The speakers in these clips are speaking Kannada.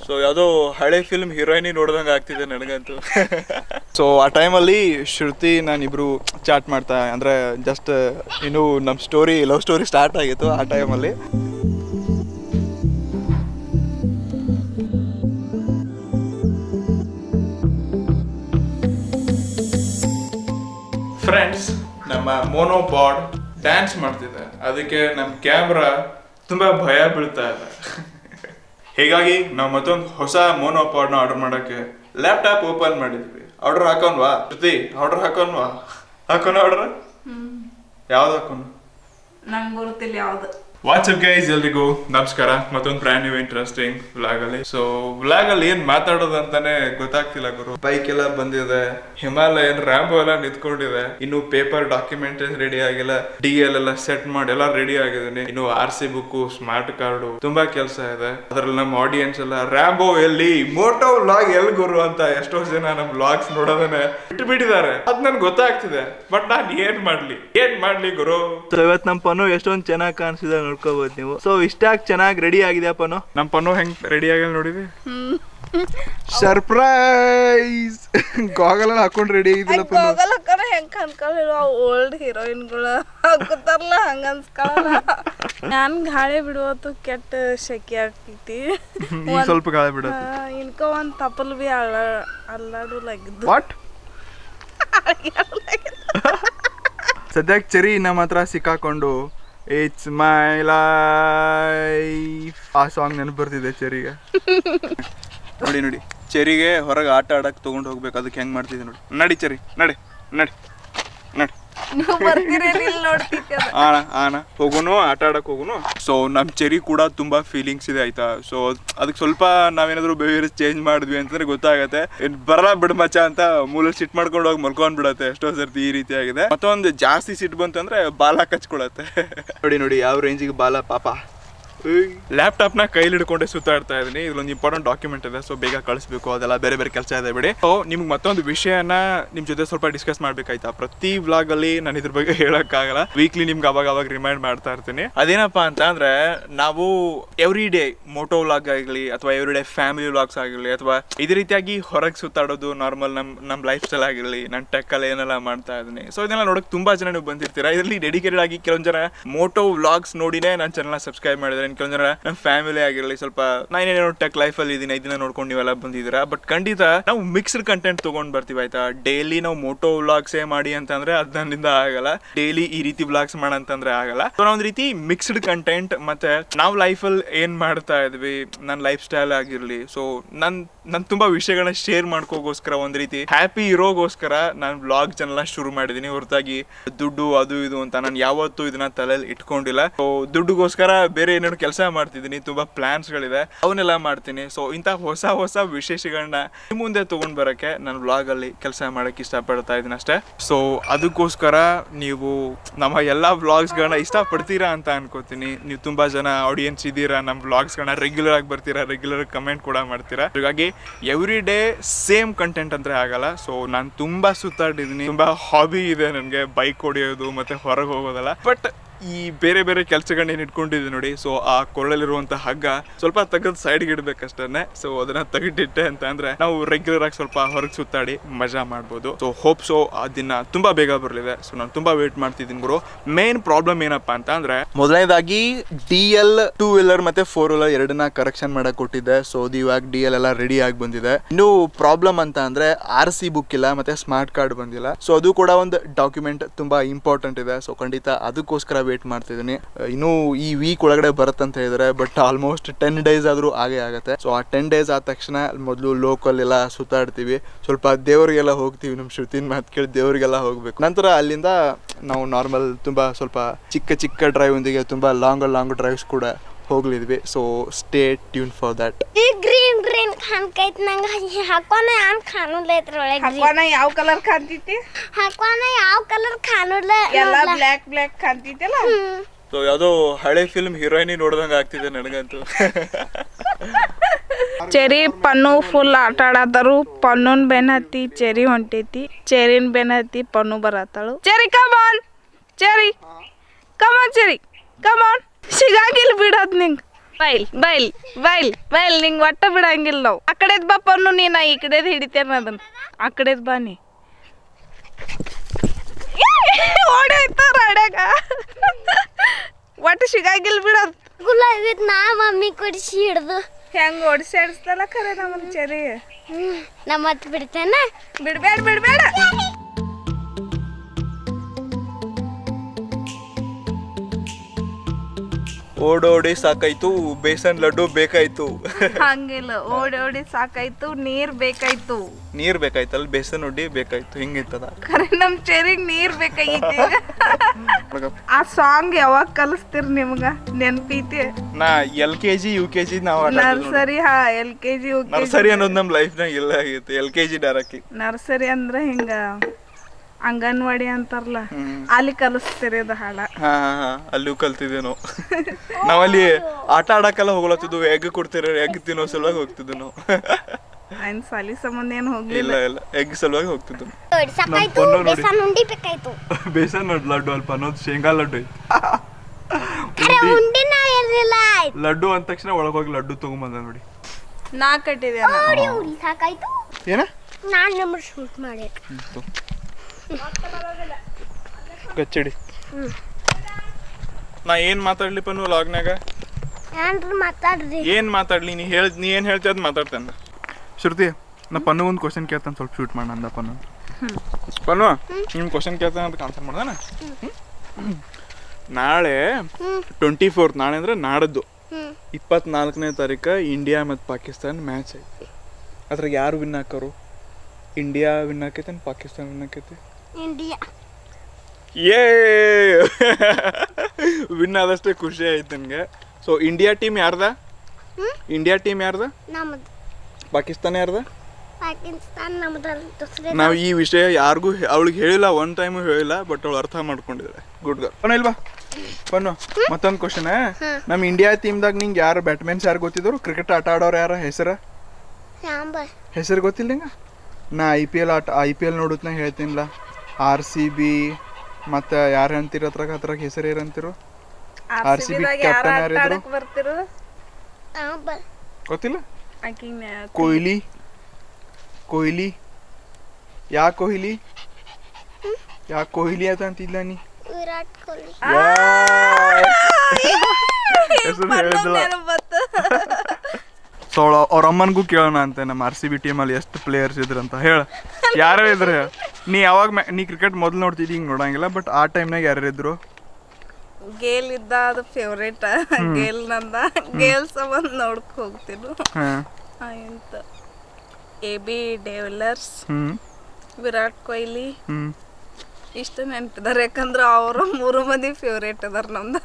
ಸೊ ಯಾವುದೋ ಹಳೆ ಫಿಲ್ಮ್ ಹೀರೋಯಿನಿ ನೋಡ್ದಂಗೆ ಆಗ್ತಿದೆ ನನಗಂತೂ ಸೊ ಆ ಟೈಮಲ್ಲಿ ಶ್ರುತಿ ನಾನಿಬ್ರು ಚಾಟ್ ಮಾಡ್ತಾ ಅಂದರೆ ಜಸ್ಟ್ ಇನ್ನು ನಮ್ಮ ಸ್ಟೋರಿ ಲವ್ ಸ್ಟೋರಿ ಸ್ಟಾರ್ಟ್ ಆಗಿತ್ತು ಆ ಟೈಮಲ್ಲಿ ಫ್ರೆಂಡ್ಸ್ ನಮ್ಮ ಮೋನೋಪಾಡ್ ಡ್ಯಾನ್ಸ್ ಮಾಡ್ತಿದೆ ಅದಕ್ಕೆ ನಮ್ಮ ಕ್ಯಾಮ್ರಾ ತುಂಬಾ ಭಯ ಬೀಳ್ತಾ ಇದೆ ಹೀಗಾಗಿ ನಾವು ಮತ್ತೊಂದು ಹೊಸ ಮೋನೋಪಾಡ್ನ ಆರ್ಡರ್ ಮಾಡೋಕ್ಕೆ ಲ್ಯಾಪ್ಟಾಪ್ ಓಪನ್ ಮಾಡಿದ್ವಿ ಆರ್ಡರ್ ಹಾಕೋನ್ವಾ ಜೊತೆ ಆರ್ಡರ್ ಹಾಕೋನ್ವಾ ಹಾಕೋಣ ಆರ್ಡರ್ ಯಾವ್ದು ಹಾಕೋಣ ನಂಗೆ ಗೊತ್ತಿಲ್ಲ ಯಾವ್ದು ವಾಟ್ಸಪ್ ಗೈಸ್ ಎಲ್ರಿಗೂ ನಮಸ್ಕಾರ ಮತ್ತೊಂದು ಬ್ರ್ಯಾಂಡ್ ನ್ಯೂ ಇಂಟ್ರೆಸ್ಟಿಂಗ್ ವ್ಲಾಗ್ ಅಲ್ಲಿ ಸೊ ವ್ಲಾಗ್ ಅಲ್ಲಿ ಏನ್ ಮಾತಾಡೋದು ಅಂತಾನೆ ಗೊತ್ತಾಗ್ತಿಲ್ಲ ಗುರು ಬೈಕ್ ಎಲ್ಲ ಬಂದಿದೆ ಹಿಮಾಲಯನ್ ರ್ಯಾಂಬೋ ಎಲ್ಲ ನಿಂತ್ಕೊಂಡಿದೆ ಇನ್ನು ಪೇಪರ್ ಡಾಕ್ಯುಮೆಂಟ್ ರೆಡಿ ಆಗಿಲ್ಲ ಡಿ ಎಲ್ ಎಲ್ಲ ಸೆಟ್ ಮಾಡಿ ಎಲ್ಲ ರೆಡಿ ಆಗಿದ್ದೀನಿ ಇನ್ನು R C book smart card ತುಂಬಾ ಕೆಲಸ ಇದೆ ಅದ್ರಲ್ಲಿ ನಮ್ಮ ಆಡಿಯನ್ಸ್ ಎಲ್ಲ ರ್ಯಾಂಬೋ ಎಲ್ಲಿ ಮೋಟೋ ವ್ಲಾಗ್ ಎಲ್ ಗುರು ಅಂತ ಎಷ್ಟೋ ಜನ ನಮ್ ವ್ಲಾಗ್ಸ್ ನೋಡೋದನ್ನೇ ಬಿಟ್ಟು ಬಿಟ್ಟಿದ್ದಾರೆ ಅದ್ ನನ್ಗೆ ಗೊತ್ತಾಗ್ತಿದೆ ಬಟ್ ನಾನ್ ಏನ್ ಮಾಡ್ಲಿ ಏನ್ ಮಾಡ್ಲಿ ಗುರು ಸೊ ಇವತ್ತು ನಮ್ಮ ಪನ್ನು ಎಷ್ಟೊಂದು ಚೆನ್ನಾಗಿ ಕಾಣಿಸಿದೆ ನೋಡ್ಕೋಬಹುದು ನೀವು ಸೊ ಇಷ್ಟಾಗಿ ಚೆನ್ನಾಗಿ ರೆಡಿ ಆಗಿದೆ ಪನ್ನು ನಮ್ಮ ಪನ್ನು ಹೆಂಗ್ ರೆಡಿ ಆಗಿ ನೋಡಿದ್ವಿ ಸರ್ಪ್ರೈಸ್ ಗಾಗಲ್ ಹಾಕೊಂಡು ರೆಡಿ ಆಗಿದ್ದಿಲ್ಲ ಪನ್ನು ಹೋಗಲ್ಲ ಕರೆ ಹೆಂಗ್ ಅನ್ಕೊಳ್ಳಿರೋ ಓಲ್ಡ್ ಹೀರೋಯಿನ್ಗಳು ಹಾಕೋತಾರಲ್ಲ ಹಂಗ ಅನ್ಸ್ಕೊಳ್ಳಲ್ಲ ನಾನ್ ಗಾಳಿ ಬಿಡುವತ್ತು ಕೆಟ್ಟ ಶೆಕೆ ಆಗ್ತೈತಿ ಈಗ ಸ್ವಲ್ಪ ಗಾಳಿ ಬಿಡತ್ತೆ ಇನ್ಕ ಒಂದ್ ತಪಲ್ ಬಿ ಅಲ್ಲ ಅಲ್ಲಾಡು ಲಗಿದ್ದು ವಾಟ್ ಸದ್ಯಕ್ಕೆ ಚೆರಿ ನಮ್ಮ ಹತ್ರ ಸಿಕ್ಕಾಕೊಂಡು ಇಟ್ಸ್ ಮೈ ಲೈಫ್ ಆ ಸಾಂಗ್ ನೆನಪು ಬರ್ತಿದೆ ಚೆರಿಗೆ ನೋಡಿ ನೋಡಿ ಚೆರಿಗೆ ಹೊರಗೆ ಆಟ ಆಡಕ್ಕೆ ತೊಗೊಂಡು ಹೋಗ್ಬೇಕು ಅದಕ್ಕೆ ಹೆಂಗೆ ಮಾಡ್ತಿದ್ದೆ ನೋಡಿ ನಡಿ ಚೆರಿ ನಡಿ ನಡಿ ನಡಿ ನೀವು ಬರ್ತೀರೇನು ಇಲ್ಲಿ ನೋಡ್ತಿದ್ದೆ ಅದ ಆನ ಆನ ಹೋಗುನು ಆಟ ಆಡಕ್ ಹೋಗುನು ಸೊ ನಮ್ ಚೆರಿ ಕೂಡ ತುಂಬಾ ಫೀಲಿಂಗ್ಸ್ ಇದೆ ಆಯ್ತಾ ಸೊ ಅದಕ್ಕೆ ಸ್ವಲ್ಪ ನಾವೇನಾದ್ರು ಬಿಹೇವಿಯರ್ ಚೇಂಜ್ ಮಾಡಿದ್ವಿ ಅಂತಂದ್ರೆ ಗೊತ್ತಾಗತ್ತೆ ಇನ್ ಬರಲ್ಲ ಬಿಡ್ ಮಚ್ಚ ಅಂತ ಮೂಲ ಸಿಟ್ ಮಾಡ್ಕೊಂಡು ಹೋಗಿ ಮಲ್ಕೊಂಡ್ ಬಿಡತ್ತೆ ಎಷ್ಟೋ ಸರ್ತಿ ಈ ರೀತಿ ಆಗಿದೆ ಮತ್ತೊಂದು ಜಾಸ್ತಿ ಸಿಟ್ ಬಂತು ಅಂದ್ರೆ ಬಾಲ ಕಚ್ಕೊಳತ್ತೆ ನೋಡಿ ನೋಡಿ ಯಾವ ರೇಂಜಿಗೆ ಬಾಲ ಪಾಪ ಲ್ಯಾಪ್ಟಾಪ್ ನ ಕೈಲಿ ಹಿಡ್ಕೊಂಡೆ ಸುತ್ತಾಡ್ತಾ ಇದೀನಿ ಇದ್ರೊಂದು ಇಂಪಾರ್ಟೆಂಟ್ ಡಾಕ್ಯುಮೆಂಟ್ ಇದೆ ಸೊ ಬೇಗ ಕಳಿಸ್ಬೇಕು ಅದೆಲ್ಲ ಬೇರೆ ಬೇರೆ ಕೆಲಸ ಇದೆ ಬಿಡಿ ಸೊ ನಿಮ್ಗೆ ಮತ್ತೊಂದು ವಿಷಯನ ನಿಮ್ ಜೊತೆ ಸ್ವಲ್ಪ ಡಿಸ್ಕಸ್ ಮಾಡ್ಬೇಕಾಯ್ತಾ ಪ್ರತಿ ವ್ಲಾಗ್ ಅಲ್ಲಿ ನಾನು ಇದ್ರ ಬಗ್ಗೆ ಹೇಳಕ್ಕಾಗಲ್ಲ ವೀಕ್ಲಿ ನಿಮ್ಗೆ ಅವಾಗ ಅವಾಗ ರಿಮೈಂಡ್ ಮಾಡ್ತಾ ಇರ್ತೀನಿ ಅದೇನಪ್ಪಾ ಅಂತ ಅಂದ್ರೆ ನಾವು ಎವ್ರಿ ಡೇ ಮೋಟೋ ವ್ಲಾಗ್ ಆಗಲಿ ಅಥವಾ ಎವ್ರಿ ಡೇ ಫ್ಯಾಮಿಲಿ ವ್ಲಾಗ್ಸ್ ಆಗಿರಲಿ ಅಥವಾ ಇದೇ ರೀತಿಯಾಗಿ ಹೊರಗೆ ಸುತ್ತಾಡೋದು ನಾರ್ಮಲ್ ನಮ್ ನಮ್ ಲೈಫ್ ಸ್ಟೈಲ್ ಆಗಿರಲಿ ನಾನು ಟೆಕ್ ಅಲ್ಲಿ ಏನೆಲ್ಲ ಮಾಡ್ತಾ ಇದ್ದೀನಿ ಸೊ ಇದನ್ನೆಲ್ಲ ನೋಡಕ್ ತುಂಬಾ ಜನ ನೀವು ಬಂದಿರ್ತೀರಾ ಇದರಲ್ಲಿ ಡೆಡಿಕೇಟೆಡ್ ಆಗಿ ಕೆಲವೊಂದು ಜನ ಮೋಟೋ ವ್ಲಾಗ್ಸ್ ನೋಡಿನೇ ನನ್ನ ಚಾನಲ್ ಸಬ್ಸ್ಕ್ರೈಬ್ ಮಾಡಿದ್ರೆ ಕೆಲವೊಂದು ಜನ ನಮ್ಮ ಫ್ಯಾಮಿಲಿ ಆಗಿರಲಿ ಸ್ವಲ್ಪ ನಾನೇನೋ ಟೆಕ್ ಲೈಫ್ ಅಲ್ಲಿ ಇದೀನಿ ಇದನ್ನ ನೋಡ್ಕೊಂಡು ನೀವೆಲ್ಲ ಬಂದಿದ್ದೀರಾ ಬಟ್ ಖಂಡಿತ ನಾವು ಮಿಕ್ಸ್ಡ್ ಕಂಟೆಂಟ್ ತಗೊಂಡ್ ಬರ್ತೀವಿ ಆಯ್ತಾ ಡೈಲಿ ನಾವು ಮೋಟೋ ವ್ಲಾಗ್ಸೇ ಮಾಡಿ ಅಂತಂದ್ರೆ ಅದ್ ನನ್ನಿಂದ ಆಗಲ್ಲ ಡೈಲಿ ಈ ರೀತಿ ವ್ಲಾಗ್ಸ್ ಮಾಡಂತಂದ್ರೆ ಆಗಲ್ಲ ಸೊ ನಾವು ಒಂದು ರೀತಿ ಮಿಕ್ಸ್ಡ್ ಕಂಟೆಂಟ್ ಮತ್ತೆ ನಾವು ಲೈಫಲ್ಲಿ ಏನ್ ಮಾಡ್ತಾ ಇದ್ವಿ ನನ್ನ ಲೈಫ್ ಸ್ಟೈಲ್ ಆಗಿರ್ಲಿ ಸೊ ನನ್ ನನ್ ತುಂಬಾ ವಿಷಯಗಳನ್ನ ಶೇರ್ ಮಾಡ್ಕೋಗೋಸ್ಕರ ಒಂದ್ ರೀತಿ ಹ್ಯಾಪಿ ಇರೋಗೋಸ್ಕರ ನಾನು ವ್ಲಾಗ್ ಚಾನಲ್ ಶುರು ಮಾಡಿದೀನಿ ಹೊರತಾಗಿ ದುಡ್ಡು ಅದು ಇದು ಅಂತ ನಾನು ಯಾವತ್ತೂ ಇದನ್ನ ತಲೆಯಲ್ಲಿ ಇಟ್ಕೊಂಡಿಲ್ಲ ಸೊ ದುಡ್ಡುಗೋಸ್ಕರ ಬೇರೆ ಏನೇನು ಕೆಲಸ ಮಾಡ್ತಿದ್ದೀನಿ ತುಂಬಾ ಪ್ಲಾನ್ಸ್ ಗಳಿದೆ ಅವನ್ನೆಲ್ಲ ಮಾಡ್ತೀನಿ ಸೊ ಇಂಥ ಹೊಸ ಹೊಸ ವಿಶೇಷಗಳನ್ನ ನಿಮ್ ಮುಂದೆ ತಗೊಂಡ್ ಬರಕ್ಕೆ ನಾನು ವ್ಲಾಗ್ ಅಲ್ಲಿ ಕೆಲಸ ಮಾಡಕ್ ಇಷ್ಟಪಡ್ತಾ ಇದ್ದೀನಿ ಅಷ್ಟೇ ಸೊ ಅದಕ್ಕೋಸ್ಕರ ನೀವು ನಮ್ಮ ಎಲ್ಲಾ ವ್ಲಾಗ್ಸ್ ಗಳನ್ನ ಇಷ್ಟಪಡ್ತೀರಾ ಅಂತ ಅನ್ಕೋತೀನಿ ನೀವು ತುಂಬಾ ಜನ ಆಡಿಯನ್ಸ್ ಇದ್ದೀರಾ ನಮ್ಮ ವ್ಲಾಗ್ಸ್ ಗಳನ್ನ ರೆಗ್ಯುಲರ್ ಆಗಿ ಬರ್ತೀರಾ ರೆಗ್ಯುಲರ್ ಕಮೆಂಟ್ ಕೂಡ ಮಾಡ್ತೀರಾ ಹಾಗಾಗಿ ಎವ್ರಿ ಡೇ ಸೇಮ್ ಕಂಟೆಂಟ್ ಅಂದ್ರೆ ಆಗಲ್ಲ ಸೊ ನಾನು ತುಂಬಾ ಸುತ್ತಾಡಿದ್ದೀನಿ ತುಂಬಾ ಹಾಬಿ ಇದೆ ನನಗೆ ಬೈಕ್ ಹೊಡೆಯೋದು ಮತ್ತೆ ಹೊರಗೆ ಹೋಗೋದಲ್ಲ ಬಟ್ ಈ ಬೇರೆ ಬೇರೆ ಕೆಲಸಗಳನ್ನ ಇಟ್ಕೊಂಡಿದ್ದೆ ನೋಡಿ ಸೊ ಆ ಕೊರಳಲ್ಲಿರುವಂತ ಹಗ್ಗ ಸ್ವಲ್ಪ ತೆಗೆದು ಸೈಡ್ಗೆ ಇಡ್ಬೇಕಷ್ಟೇ ಸೊ ಅದನ್ನ ತೆಗೆದಿಟ್ಟೆ ಅಂತ ಅಂದ್ರೆ ನಾವು ರೆಗ್ಯುಲರ್ ಆಗಿ ಸ್ವಲ್ಪ ಹೊರಗೆ ಸುತ್ತಾಡಿ ಮಜಾ ಮಾಡ್ಬೋದು ಸೊ ಹೋಪ್ ಸೊ ಆ ದಿನ ತುಂಬಾ ಬೇಗ ಬರಲಿದೆ ಸೊ ನಾನು ತುಂಬಾ ವೇಟ್ ಮಾಡ್ತಿದ್ದೀನಿ ಗುರು ಮೇನ್ ಪ್ರಾಬ್ಲಮ್ ಏನಪ್ಪಾ ಅಂತ ಅಂದ್ರೆ ಮೊದಲನೇದಾಗಿ ಡಿ ಎಲ್ ಟೂ ವೀಲರ್ ಮತ್ತೆ ಫೋರ್ ವೀಲರ್ ಎರಡನ್ನ ಕರೆಕ್ಷನ್ ಮಾಡಕ್ ಕೊಟ್ಟಿದ್ದೆ ಸೊ ಅದು ಇವಾಗ ಡಿ ಎಲ್ ಎಲ್ಲ ರೆಡಿ ಆಗಿ ಬಂದಿದೆ ಇನ್ನು ಪ್ರಾಬ್ಲಮ್ ಅಂತ ಅಂದ್ರೆ ಆರ್ ಸಿ ಬುಕ್ ಇಲ್ಲ ಮತ್ತೆ ಸ್ಮಾರ್ಟ್ ಕಾರ್ಡ್ ಬಂದಿಲ್ಲ ಸೊ ಅದು ಕೂಡ ಒಂದು ಡಾಕ್ಯುಮೆಂಟ್ ತುಂಬಾ ಇಂಪಾರ್ಟೆಂಟ್ ಇದೆ ಸೊ ಖಂಡಿತ ಅದಕ್ಕೋಸ್ಕರ ವೇಟ್ ಮಾಡ್ತಿದ್ದೀನಿ ಇನ್ನು ಈ ವೀಕ್ ಒಳಗಡೆ ಬರುತ್ತಂತ ಹೇಳಿದ್ರೆ ಬಟ್ ಆಲ್ಮೋಸ್ಟ್ ಟೆನ್ ಡೇಸ್ ಆದ್ರೂ ಆಗೇ ಆಗುತ್ತೆ ಸೊ ಆ ಟೆನ್ ಡೇಸ್ ಆದ ತಕ್ಷಣ ಮೊದಲು ಲೋಕಲ್ ಎಲ್ಲ ಸುತ್ತಾಡ್ತೀವಿ ಸ್ವಲ್ಪ ದೇವರಿಗೆಲ್ಲ ಹೋಗ್ತೀವಿ ನಮ್ಮ ಶ್ರುತಿನ ಮಾತು ಕೇಳಿ ದೇವರಿಗೆಲ್ಲ ಹೋಗ್ಬೇಕು ನಂತರ ಅಲ್ಲಿಂದ ನಾವು ನಾರ್ಮಲ್ ತುಂಬಾ ಸ್ವಲ್ಪ ಚಿಕ್ಕ ಚಿಕ್ಕ ಡ್ರೈವ್ ಒಂದಿಗೆ ತುಂಬಾ ಲಾಂಗ್ ಲಾಂಗ್ ಡ್ರೈವ್ಸ್ ಕೂಡ ಹೋಗ್ಲಿದ್ವಿ so stay tune for that ಈ ಗ್ರೀನ್ ಗ್ರೀನ್ ಕಾಣ್ಕೈತ್ ನಂಗ ಹಾಕೋನ ಯಾನ್ ಕಾಣುಲ್ಲ ಇದ್ರೊಳಗೆ ಹಾಕೋನ ಯಾವ ಕಲರ್ ಕಾಣ್ತೈತಿ ಹಾಕೋನ ಯಾವ ಕಲರ್ ಕಾಣುಲ್ಲ ಎಲ್ಲ ಬ್ಲ್ಯಾಕ್ ಬ್ಲ್ಯಾಕ್ ಕಾಣ್ತೈತಲ್ಲ ಸೊ ಯಾವುದೋ ಹಳೆ ಫಿಲ್ಮ್ ಹೀರೋಯಿನಿ ನೋಡ್ದಂಗೆ ಆಗ್ತಿದೆ ನನಗಂತೂ ಚೆರಿ ಪನ್ನು ಫುಲ್ ಆಟ ಆಡತ್ತಾರು ಪನ್ನೂನ್ ಬೆನ್ ಹತ್ತಿ ಚೆರಿ ಹೊಂಟೈತಿ ಚೆರಿನ್ ಬೆನ್ ಹತ್ತಿ ಪನ್ನು ಬರತ್ತಾಳು Cherry come on Cherry come on Cherry come on ಸಿಗಾಗಿಲ್ ಬಿಡೋದ್ ನಿಂಗ್ ಬೈಲ್ ಬೈಲ್ ಬೈಲ್ ಬೈಲ್ ನಿಂಗೆ ಒಟ್ಟ ಬಿಡಂಗಿಲ್ಲ ನಾವು ಆ ಕಡೆದ್ ಬಾ ಪನ್ನು ನೀ ನಾ ಈ ಕಡೆದ್ ಹಿಡಿತೇನೆ ಅದನ್ನ ಆ ಕಡೆದ್ ಬಾ ನೀ ಓಡೋಯ್ತು ರಾಡ್ಯಾಗ ಒಟ್ಟು ಸಿಗಾಗಿಲ್ ಬಿಡೋದು ಗುಲಾಬಿ ನಾ ಮಮ್ಮಿ ಕೊಡಿಸಿ ಹಿಡ್ದು ಹೆಂಗ್ ಓಡಿಸಿ ಆಡಿಸ್ತಲ್ಲ ಖರೆ ನಮ್ಮನ್ ಚರಿ ಹ್ಮ್ ನಾ ಮತ್ತೆ ಬಿಡ್ತೇನೆ ಬಿಡ್ಬೇಡ ಬಿಡ್ಬೇಡ ಓಡೋಡಿ ಸಾಕಾಯ್ತು ಬೇಸನ್ ಲಡ್ಡು ಬೇಕಾಯ್ತು ಹಂಗಿಲ್ಲ ಓಡಿ ಓಡಿ ಸಾಕಾಯ್ತು ನೀರ್ ಬೇಕಾಯ್ತು ನೀರ್ ಬೇಕಾಯ್ತಲ್ಲ ಬೇಸನ್ ಉಡ್ಡಿ ಬೇಕಾಯ್ತು ಹಿಂಗಿತ್ತದ ಖರೆ ನಮ್ ಚೆರಿಗ್ ನೀರ್ ಬೇಕಾಗೈತಿ ಆ ಸಾಂಗ್ ಯಾವಾಗ ಕಲಿಸ್ತೀರಿ ನಿಮ್ಗ ನೆನ್ಪೈತಿ ನಾ L K G U K G ನಾವು ನರ್ಸರಿ ಹಾ L K G U K nursery ಅನ್ನೋದು ನಮ್ಮ ಲೈಫ್ನಾಗ ಇಲ್ಲ ಆಗೈತೆ L K G directly nursery ಅಂದ್ರ ಹಿಂಗ ಅಂಗನವಾಡಿ ಅಂತಾರಲ್ಲ ಅಲ್ಲಿ ಕಲಿಸ್ತೀರಿ ಅದು ಹಾಡ ಹಾ ಹಾ ಹಾ ಅಲ್ಲೂ ಕಲ್ತಿದ್ದೇನು ನಾವಲ್ಲಿ ಆಟ ಆಡಕ್ಕೆಲ್ಲ ಹೋಗ್ಲತ್ತಿದ್ವು ಎಗ್ ಕೊಡ್ತೀರ ಎಗ್ ತಿನ್ನೋ ಸಲುವಾಗಿ ಹೋಗ್ತಿದ್ವು ನಾವು ಅಯ್ನ್ ಸಾಲಿ ಸಂಬಂಧ ಏನ್ ಹೋಗ್ಲಿಲ್ಲ ಇಲ್ಲ ಇಲ್ಲ ಎಗ್ ಸಲುವಾಗಿ ಹೋಗ್ತಿದ್ವು ನೋಡಿ ಸಾಕಾಯ್ತು ಪೊನ್ನು ನೋಡಿ. ಬೇಸನ್ ಉಂಡಿ ಬೇಕಾಯ್ತು ಬೇಸನ್ ಲಡ್ಡು ಅಲ್ಪ ಅನ್ನೋದು ಶೇಂಗಾ ಲಡ್ಡು ಐತಿ ಖರೆ ಉಂಡಿನ ಇರ್ಲಿಲ್ಲ ಲಡ್ಡು ಅಂದ ತಕ್ಷಣ ಒಳಗೋಗಿ ಲಡ್ಡು ತಗೊಂಬಂದ ನೋಡಿ ನಾ ಕಟ್ಟಿದೆ ನೋಡಿ ಉಂಡಿ ಸಾಕಾಯ್ತು ಏನ ನಾನ್ ನಂಬರ್ ಶೂಟ್ ಮಾಡಿ ಗಚ್ಚಡಿ ನಾ ಏನ್ ಮಾತಾಡ್ಲಿಪ್ಪ ನೀವು ಲಾಗ್ನಾಗ ಏನ್ರ ಮಾತಾಡ್ರಿ ಏನ್ ಮಾತಾಡ್ಲಿ ನೀ ಹೇಳ್ ನೀ ಏನ್ ಹೇಳ್ತಿ ಅದ್ ಮಾತಾಡ್ತೇನೆ ಶ್ರುತಿ ನಾ ಪನ್ನು ಒಂದು ಕ್ವಶನ್ ಕೇಳ್ತಾನೆ ಸ್ವಲ್ಪ ಶೂಟ್ ಮಾಡ ಅಂದ ಪನ್ನು ಪನ್ನು ನಿಮ್ ಕ್ವಶನ್ ಕೇಳ್ತಾನೆ ಅದಕ್ಕೆ ಆನ್ಸರ್ ಮಾಡ್ದಾನ ನಾಳೆ ಟ್ವೆಂಟಿ ಫೋರ್ತ್ ನಾಳೆ ಅಂದ್ರೆ ನಾಡದ್ದು ಹ್ಮ್ ಇಪ್ಪತ್ನಾಲ್ಕನೇ ತಾರೀಕು ಇಂಡಿಯಾ ಮತ್ತು ಪಾಕಿಸ್ತಾನ ಮ್ಯಾಚ್ ಐತಿ ಅದ್ರಾಗ ಯಾರು ವಿನ್ ಹಾಕೋರು ಇಂಡಿಯಾ ವಿನ್ ಆಕೈತೆ ಪಾಕಿಸ್ತಾನ ವಿನ್ ಆಕೈತಿ ಇಂಡಿಯಾ ಏ ವಿನ್ ಆದಷ್ಟೇ ಖುಷಿ ಆಯ್ತು ನನಗೆ ಸೊ ಇಂಡಿಯಾ ಟೀಮ್ ಯಾರ್ದ ಇಂಡಿಯಾ ಟೀಮ್ ಯಾರ್ದ ನಮ್ದು ಪಾಕಿಸ್ತಾನ ಯಾರ್ದ ಪಾಕಿಸ್ತಾನ ನಮ್ದಲ್ಲಿ ದೂಸರೆ ನಾವು ಈ ವಿಷಯ ಯಾರಿಗೂ ಅವಳಿಗೆ ಹೇಳಿಲ್ಲ ಒನ್ ಟೈಮು ಹೇಳಿಲ್ಲ ಬಟ್ ಅವಳು ಅರ್ಥ ಮಾಡ್ಕೊಂಡಿದ್ದಾಳೆ ಗುಡ್ ಗರ್ ಪನ್ನು ಇಲ್ವಾ ಪನ್ನು ಮತ್ತೊಂದು ಕ್ವಶನ್ ನಮ್ಮ ಇಂಡಿಯಾ ಟೀಮ್ದಾಗ ನಿಂಗೆ ಯಾರು ಬ್ಯಾಟ್ಮನ್ಸ್ ಯಾರು ಗೊತ್ತಿದ್ರು ಕ್ರಿಕೆಟ್ ಆಟ ಆಡೋರು ಯಾರ ಹೆಸರ ಸಾಂಬಾರ್ ಹೆಸರು ಗೊತ್ತಿಲ್ಲ ನಿಂಗೆ ನಾ ಐ ಪಿ ಎಲ್ ಆಟ ಐ ಪಿ ಎಲ್ ನೋಡುತ್ತ ಹೇಳ್ತೀನಿಲ್ಲ ಆರ್ ಸಿ ಬಿ ಮತ್ತು ಯಾರು ಅಂತೀರ ಅದ್ರಾಗ ಅದ್ರಾಗ ಹೆಸರು ಏನಂತಿರು RCB ಯಾರ captain ಆಟ ಯಾರಿದ್ರು? ಆಡಕ್ ಬರ್ತಿರು ಸಾಂಬಾರ್ ಗೊತ್ತಿಲ್ಲ ಆಕಿಂಗ್ ಕೊಹ್ಲಿ ಕೊಹ್ಲಿ ಯಾ ಕೊಹ್ಲಿ ಯಾ ಕೊಹ್ಲಿ ಅಂತ ಅಂತಿಲ್ಲ ನೀ ವಿರಾಟ್ ಕೊಹ್ಲಿ ಹೆಸರು ಹೇಳಿದ್ಲ ಸೊ ಅವ್ರ ಅಮ್ಮನಿಗೂ ಕೇಳೋಣ ಅಂತ ನಮ್ಮ ಆರ್ ಸಿ ಬಿ ಟೀಮಲ್ಲಿ ಎಷ್ಟು ಪ್ಲೇಯರ್ಸ್ ಇದ್ರಂತ ಹೇಳ ಯಾರ್ಯಾರು ಇದ್ರೆ ನೀ ಯಾವಾಗ ಮ್ಯಾ- ನೀ ಕ್ರಿಕೆಟ್ ಮೊದಲು ನೋಡ್ತಿದ್ದಿ ಹಿಂಗೆ ನೋಡಂಗಿಲ್ಲ ಬಟ್ ಆ ಟೈಮ್ನಾಗ ಯಾರ್ಯಾರು ಇದ್ರು ಗೇಲ್ ಇದ್ದ ಅದು ಫೇವ್ರೇಟ್ ಗೇಲ್ ನಂದ ಗೇಲ್ ಸಂಬಂಧ ನೋಡ್ಕ್ ಹೋಗ್ತಿರು ಹಾಂ ಆಯ್ತು ಎ ಬಿ ಡೆವಲರ್ಸ್ ಹ್ಞೂ ವಿರಾಟ್ ಕೊಹ್ಲಿ ಹ್ಞೂ ಇಷ್ಟ ನೆನ್ಪಿದಾರೆ ಯಾಕಂದ್ರೆ ಅವ್ರ ಮೂರು ಮಂದಿ ಫೇವ್ರೇಟ್ ಅದಾರ ನಮ್ದು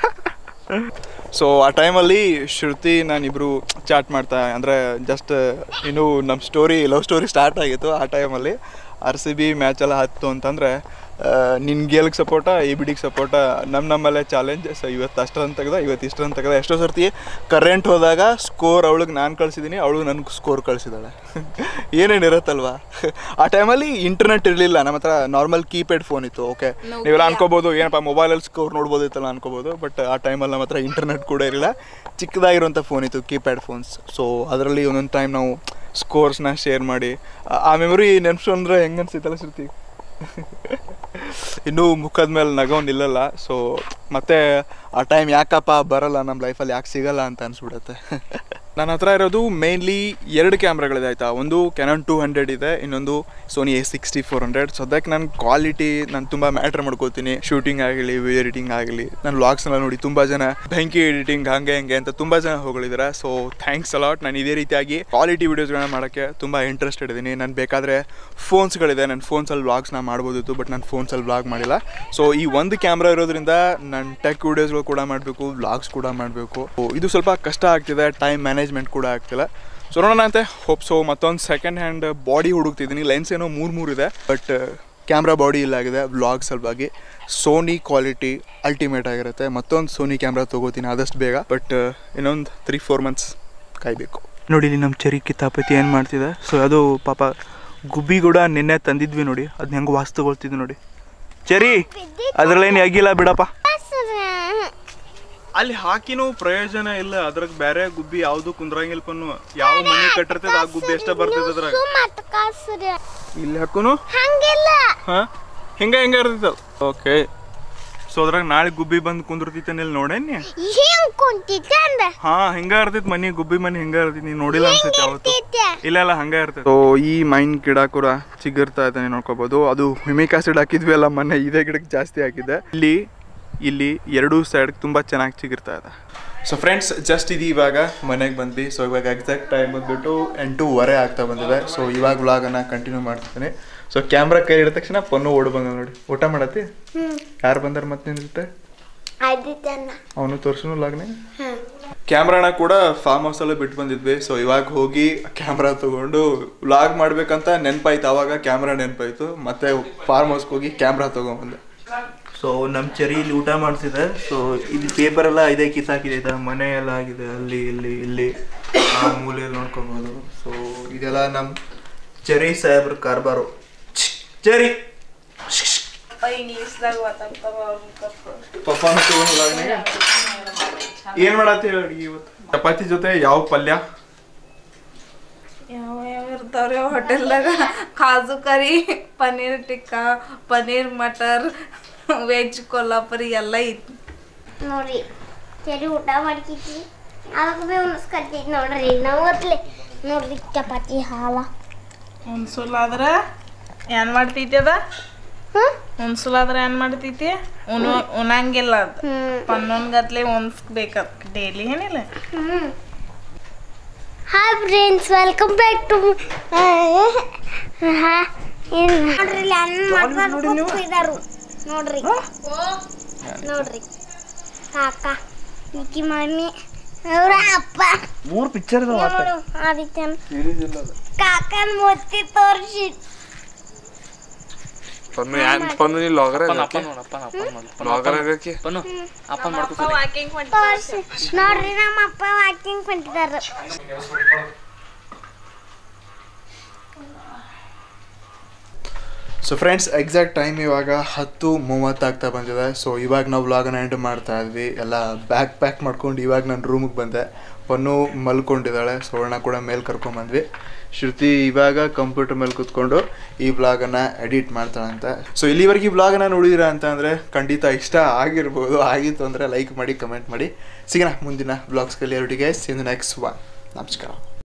ಸೊ ಆ ಟೈಮಲ್ಲಿ ಶ್ರುತಿ ನಾನಿಬ್ರು ಚಾಟ್ ಮಾಡ್ತಾ ಅಂದರೆ ಜಸ್ಟ್ ಇನ್ನು ನಮ್ಮ ಸ್ಟೋರಿ ಲವ್ ಸ್ಟೋರಿ ಸ್ಟಾರ್ಟ್ ಆಗಿತ್ತು ಆ ಟೈಮಲ್ಲಿ ಆರ್ ಸಿ ಬಿ ಮ್ಯಾಚೆಲ್ಲ ಹತ್ತು ಅಂತಂದರೆ ನಿನ್ನ ಗೇಲ್ಗೆ ಸಪೋರ್ಟ ಎ ಬಿ ಡಿಗೆ ಸಪೋರ್ಟ ನಮ್ಮ ನಮ್ಮಲ್ಲೇ ಚಾಲೆಂಜ್ ಸೊ ಇವತ್ತು ಅಷ್ಟರನ್ನು ತೆಗ್ದ ಇವತ್ತು ಇಷ್ಟರನ್ನು ತೆಗ್ದ ಎಷ್ಟೋ ಸರ್ತಿ ಕರೆಂಟ್ ಹೋದಾಗ ಸ್ಕೋರ್ ಅವಳಿಗೆ ನಾನು ಕಳಿಸಿದ್ದೀನಿ ಅವಳು ನನಗೆ ಸ್ಕೋರ್ ಕಳಿಸಿದಾಳೆ ಏನೇನು ಇರುತ್ತಲ್ವಾ ಆ ಟೈಮಲ್ಲಿ ಇಂಟರ್ನೆಟ್ ಇರಲಿಲ್ಲ ನಮ್ಮ ಹತ್ರ ನಾರ್ಮಲ್ ಕೀಪ್ಯಾಡ್ ಫೋನ್ ಇತ್ತು ಓಕೆ ನೀವೆಲ್ಲ ಅನ್ಕೋಬೋದು ಏನಪ್ಪ ಮೊಬೈಲಲ್ಲಿ ಸ್ಕೋರ್ ನೋಡ್ಬೋದಿತ್ತಲ್ಲ ಅನ್ಕೋಬೋದು ಬಟ್ ಆ ಟೈಮಲ್ಲಿ ನಮ್ಮ ಹತ್ರ ಇಂಟರ್ನೆಟ್ ಕೂಡ ಇರಲಿಲ್ಲ ಚಿಕ್ಕದಾಗಿರುವಂಥ ಫೋನ್ ಇತ್ತು ಕೀಪ್ಯಾಡ್ ಫೋನ್ಸ್ ಸೊ ಅದರಲ್ಲಿ ಒಂದೊಂದು ಟೈಮ್ ನಾವು ಸ್ಕೋರ್ಸ್ನ ಶೇರ್ ಮಾಡಿ ಆ- ಆ ಮೆಮೊರಿ ನೆನ್ಸ್ಕೊಂಡ್ರೆ ಹೆಂಗೆ ಅನ್ಸಿತ್ತಲ್ಲ ಶ್ರುತಿ ಇನ್ನೂ ಮುಖದ ಮೇಲೆ ನಗವು ನಿಲ್ಲಲ್ಲ ಸೊ ಮತ್ತೆ ಆ ಟೈಮ್ ಯಾಕಪ್ಪ ಬರಲ್ಲ ನಮ್ಮ ಲೈಫಲ್ಲಿ ಯಾಕೆ ಸಿಗಲ್ಲ ಅಂತ ಅನ್ಸ್ಬಿಡುತ್ತೆ ನನ್ನ ಹತ್ರ ಇರೋದು ಮೇನ್ಲಿ ಎರಡು ಕ್ಯಾಮ್ರಾಗಳಿದೆ ಆಯಿತಾ ಒಂದು ಕ್ಯಾನನ್ ಟೂ ಹಂಡ್ರೆಡ್ ಇದೆ ಇನ್ನೊಂದು Sony A sixty four hundred ಸದ್ಯಕ್ಕೆ ನಾನು ಕ್ವಾಲಿಟಿ ನಾನು ತುಂಬ ಮ್ಯಾಟ್ರ್ ಮಾಡ್ಕೋತೀನಿ ಶೂಟಿಂಗ್ ಆಗಲಿ ವಿಡಿಯೋ ಎಡಿಟಿಂಗ್ ಆಗಲಿ ನಾನು ವ್ಲಾಗ್ಸ್ನೆಲ್ಲ ನೋಡಿ ತುಂಬ ಜನ ಬೆಂಕಿ ಎಡಿಟಿಂಗ್ ಹಂಗೆ ಹಂಗೆ ಅಂತ ತುಂಬ ಜನ ಹೊಗಳಿದ್ದಾರೆ ಸೊ ಥ್ಯಾಂಕ್ಸ್ ಅಲಾಟ್ ನಾನು ಇದೇ ರೀತಿಯಾಗಿ ಕ್ವಾಲಿಟಿ ವೀಡಿಯೋಸ್ಗಳನ್ನ ಮಾಡೋಕ್ಕೆ ತುಂಬ ಇಂಟ್ರೆಸ್ಟೆಡ್ ಇದ್ದೀನಿ ನಾನು ಬೇಕಾದರೆ ಫೋನ್ಸ್ಗಳಿದೆ ನನ್ನ ಫೋನ್ಸಲ್ಲಿ ವ್ಲಾಗ್ಸ್ನ ಮಾಡ್ಬೋದಿತ್ತು ಬಟ್ ನಾನು ಫೋನ್ಸಲ್ಲಿ ವ್ಲಾಗ್ ಮಾಡಿಲ್ಲ ಸೊ ಈ ಒಂದು ಕ್ಯಾಮ್ರಾ ಇರೋದ್ರಿಂದ ನಾನು ಟೆಕ್ ವೀಡಿಯೋಸ್ಗಳು ಕೂಡ ಮಾಡಬೇಕು ವ್ಲಾಗ್ಸ್ ಕೂಡ ಮಾಡಬೇಕು ಇದು ಸ್ವಲ್ಪ ಕಷ್ಟ ಆಗ್ತಿದೆ ಟೈಮ್ ಮ್ಯಾನೇಜ್ಮೆಂಟ್ ಕೂಡ ಆಗ್ತಿಲ್ಲ ಸೊ ನೋಡೋಣ ಅಂತೆ ಹೋಪ್ ಸೊ ಮತ್ತೊಂದು ಸೆಕೆಂಡ್ ಹ್ಯಾಂಡ್ ಬಾಡಿ ಹುಡುಕ್ತಿದ್ದೀನಿ ಲೆನ್ಸ್ ಏನೋ ಮೂರು ಮೂರು ಇದೆ ಬಟ್ ಕ್ಯಾಮ್ರಾ ಬಾಡಿ ಇಲ್ಲಾಗಿದೆ ವ್ಲಾಗ್ ಸಲುವಾಗಿ ಸೋನಿ ಕ್ವಾಲಿಟಿ ಅಲ್ಟಿಮೇಟ್ ಆಗಿರುತ್ತೆ ಮತ್ತೊಂದು ಸೋನಿ ಕ್ಯಾಮ್ರಾ ತೊಗೋತೀನಿ ಆದಷ್ಟು ಬೇಗ ಬಟ್ ಇನ್ನೊಂದು ತ್ರೀ ಫೋರ್ ಮಂತ್ಸ್ ಕಾಯಬೇಕು ನೋಡಿ ಇಲ್ಲಿ ನಮ್ಮ ಚರಿ ಕಿತಾಪತಿ ಏನು ಮಾಡ್ತಿದೆ ಸೊ ಅದು ಪಾಪ ಗುಬ್ಬಿ ಕೂಡ ನಿನ್ನೆ ತಂದಿದ್ವಿ ನೋಡಿ ಅದನ್ನ ಹೆಂಗೆ ವಾಸ್ ತಗೊಳ್ತಿದ್ವಿ ನೋಡಿ ಚರಿ ಅದ್ರಲ್ಲೇನು ಆಗಿಲ್ಲ ಬಿಡಪ್ಪ ಅಲ್ಲಿ ಹಾಕಿನೂ ಪ್ರಯೋಜನ ಇಲ್ಲ ಅದ್ರಾಗ ಬೇರೆ ಗುಬ್ಬಿ ಯಾವ್ದು ಕುಂದ್ರಂಗಿಲ್ಲ ಪನ್ನು ಯಾವ ಮನೆ ಕಟ್ಟಿರ್ತದ ಆ ಗುಬ್ಬಿ ಎಷ್ಟ ಬರ್ತದ ಅದ್ರಾಗ ಮತ್ ಕಳ್ಸ್ರಿ ಇಲ್ಲಿ ಹಾಕುನು ಹಂಗಿಲ್ಲ ಹಾ ಹಿಂಗ ಹಿಂಗ ಇರ್ತೈತಲ್ಲ ಓಕೆ ಸೊ ಅದ್ರಾಗ ನಾಳೆ ಗುಬ್ಬಿ ಬಂದು ಕುಂದಿರ್ತೈತೆ ಇಲ್ಲಿ ನೋಡೇನಿ ಹಿಂಗ್ ಕುಂತಿದ್ದೆ ಅಂದ ಹಾ ಹಿಂಗ ಇರ್ತೈತಿ ಮನಿ ಗುಬ್ಬಿ ಮನಿ ಹಿಂಗ ಇರ್ತೈತಿ ನೀನ್ ನೋಡಿಲ್ಲ ಅನ್ಸೈತಿ ಯಾವತ್ತು ಇರ್ತಿದ್ದೆ. ಇಲ್ಲ ಇಲ್ಲ ಹಂಗ ಇರ್ತೈತಿ ಸೊ ಈ ಮೈನ್ ಗಿಡ ಕೂಡ ಚಿಗುರ್ತಾ ಇದೆ ನೋಡ್ಕೋಬಹುದು ಅದು ಹಿಮಿಕ್ ಆಸಿಡ್ ಹಾಕಿದ್ವಿ ಅಲ್ಲ ಮೊನ್ನೆ ಇದೇ ಗಿಡಕ್ಕೆ ಜಾಸ್ತಿ ಹಾಕಿದೆ ಇಲ್ಲಿ ಇಲ್ಲಿ ಎರಡೂ ಸೈಡ್ ತುಂಬಾ ಚೆನ್ನಾಗಿ ಚಿಗುರ್ತಾ ಇದೆ ಸೊ ಫ್ರೆಂಡ್ಸ್ ಜಸ್ಟ್ ಇದು ಇವಾಗ ಮನೆಗೆ ಬಂದ್ವಿ ಸೊ ಇವಾಗ ಎಕ್ಸಾಕ್ಟ್ ಟೈಮ್ ಬಂದ್ಬಿಟ್ಟು ಎಂಟೂವರೆ ಆಗ್ತಾ ಬಂದಿದೆ ಸೊ ಇವಾಗ ವ್ಲಾಗನ್ನು ಕಂಟಿನ್ಯೂ ಮಾಡ್ತಿದ್ದೀನಿ ಸೊ ಕ್ಯಾಮ್ರಾ ಕೈ ಹಿಡಿದ ತಕ್ಷಣ ಪೊನ್ನು ಓಡ್ ಬಂದ ನೋಡಿ ಊಟ ಮಾಡತ್ತಿ ಯಾರು ಬಂದಾರ ಮತ್ತೆ ನಿನ್ ಜೊತೆ ಆದಿತ್ಯನ ಅವನು ತೋರ್ಸುನು ವ್ಲಾಗ್ನೆ ಕ್ಯಾಮ್ರಾನ ಕೂಡ ಫಾರ್ಮ್ ಹೌಸಲ್ಲೇ ಬಿಟ್ಟು ಬಂದಿದ್ವಿ ಸೊ ಇವಾಗ ಹೋಗಿ ಕ್ಯಾಮ್ರಾ ತಗೊಂಡು ವ್ಲಾಗ್ ಮಾಡ್ಬೇಕಂತ ನೆನಪಾಯ್ತು ಅವಾಗ ಕ್ಯಾಮ್ರಾ ನೆನಪಾಯ್ತು ಮತ್ತೆ ಫಾರ್ಮ್ ಹೌಸ್ಗೆ ಹೋಗಿ ಕ್ಯಾಮ್ರಾ ತಗೊಂಡ್ಬಂದೆ ಸೊ ನಮ್ಮ ಚರಿ ಇಲ್ಲಿ ಊಟ ಮಾಡ್ತಿದೆ ಸೊ ಇಲ್ಲಿ ಪೇಪರ್ ಎಲ್ಲ ಇದೆ ಕಿತ್ತಾಕಿದೆ ಇದೆ ಮನೆ ಎಲ್ಲ ಆಗಿದೆ ಅಲ್ಲಿ ಇಲ್ಲಿ ಇಲ್ಲಿ ಆ ಮೂಲೆಯಲ್ಲಿ ನೋಡ್ಕೊಬೋದು ಸೊ ಇದೆಲ್ಲ ನಮ್ಮ ಚರಿ ಸಾಹೇಬ್ರ ಕಾರ್ಬಾರು ಚರಿ ಇಂಗ್ಲೀಷ್ದಾಗ ಮಾತಾಡ್ತಾರ ಅವ್ರನ್ನ ಕರ್ಕೊಂಡು ಪಪ್ಪಾನ ತಗೊಂಡ್ ಏನ್ ಮಾಡತ್ತಿ ಅಡ್ಗೆ ಇವತ್ತು ಚಪಾತಿ ಜೊತೆ ಯಾವ ಪಲ್ಯ ಯಾವ ಯಾವ ಇರ್ತಾವ್ರಿ ಹೋಟೆಲ್ದಾಗ ಕಾಜು ಕರಿ ಪನ್ನೀರ್ ಟಿಕ್ಕಾ ಪನ್ನೀರ್ ಮಟರ್ ವೆಜ್ ಕೊಲ್ಲಾಪುರಿ ಎಲ್ಲ ಐತಿ ನೋಡ್ರಿ ಸರಿ ಊಟ ಮಾಡ್ತಿದ್ವಿ ಅವಾಗ ಬಿ ಉಣಿಸ್ಕತ್ತಿದ್ ನೋಡ್ರಿ ನಾವು ಒತ್ಲೆ ನೋಡ್ರಿ ಚಪಾತಿ ಹಾಲ ಹುಣ್ಸುಲಾದ್ರ ಏನ್ ಮಾಡ್ತೈತಿ ಅದ ಹ್ಮ್ ಹುಣ್ಸುಲಾದ್ರ ಏನ್ ಮಾಡ್ತೈತಿ ಉಣ ಉಣಂಗಿಲ್ಲ ಅದು ಹ್ಮ್ ಪನ್ನೊಂದ್ ಗತ್ಲೆ ಉಣ್ಸ್ಬೇಕದ್ ಡೈಲಿ ಏನಿಲ್ಲ hmm hi friends welcome back to ನೋಡ್ರಿ ಇಲ್ಲಿ ಅನ್ನ ಮಾಡ್ಕೊಂಡು ಕೂತಿದಾರು ನೋಡ್ರಿ ನೋಡ್ರಿ ಕಾಕ ಈಕಿ ಮಮ್ಮಿ ಅವ್ರ ಅಪ್ಪ ಮೂರ್ ಪಿಕ್ಚರ್ ನೋಡು ಆದಿತ್ಯನ್ ಕಾಕನ್ ಮೊತ್ತಿ ತೋರ್ಸಿ ಪನ್ನು ಯಾನ್ ಪನ್ನು ನೀ ಲಾಗರ್ ಲಾಗರ್ ಆಗಕ್ಕೆ ವಾಕಿಂಗ್ ತೋರ್ಸಿ ನೋಡ್ರಿ ನಮ್ಮ ಅಪ್ಪ ವಾಕಿಂಗ್ ಹೊಂಟಿದಾರ ಸೊ ಫ್ರೆಂಡ್ಸ್ ಎಕ್ಸಾಕ್ಟ್ ಟೈಮ್ ಇವಾಗ ಹತ್ತು ಮೂವತ್ತಾಗ್ತಾ ಬಂದಿದೆ ಸೊ ಇವಾಗ ನಾವು ವ್ಲಾಗನ್ನ ಎಂಡ್ ಮಾಡ್ತಾ ಇದ್ವಿ ಎಲ್ಲ ಬ್ಯಾಗ್ ಪ್ಯಾಕ್ ಮಾಡ್ಕೊಂಡು ಇವಾಗ ನಾನು ರೂಮಿಗೆ ಬಂದೆ ಪನ್ನು ಮಲ್ಕೊಂಡಿದ್ದಾಳೆ ಸುವರ್ಣ ಕೂಡ ಮೇಲೆ ಕರ್ಕೊಂಬಂದ್ವಿ ಶ್ರುತಿ ಇವಾಗ ಕಂಪ್ಯೂಟರ್ ಮೇಲೆ ಕೂತ್ಕೊಂಡು ಈ ವ್ಲಾಗನ್ನು ಎಡಿಟ್ ಮಾಡ್ತಾಳಂತೆ ಸೊ ಇಲ್ಲಿವರೆಗೆ ಈ ವ್ಲಾಗನ್ನು ನೋಡಿದಿರ ಅಂತ ಅಂದರೆ ಖಂಡಿತ ಇಷ್ಟ ಆಗಿರ್ಬೋದು ಆಗಿತ್ತು ಅಂದರೆ ಲೈಕ್ ಮಾಡಿ ಕಮೆಂಟ್ ಮಾಡಿ ಸಿಗೋಣ ಮುಂದಿನ ಬ್ಲಾಗ್ಸ್ಗಳಲ್ಲಿ ಎರಡಿಗೆ ಸಿಂದ ನೆಕ್ಸ್ಟ್ ಒನ್ ನಮಸ್ಕಾರ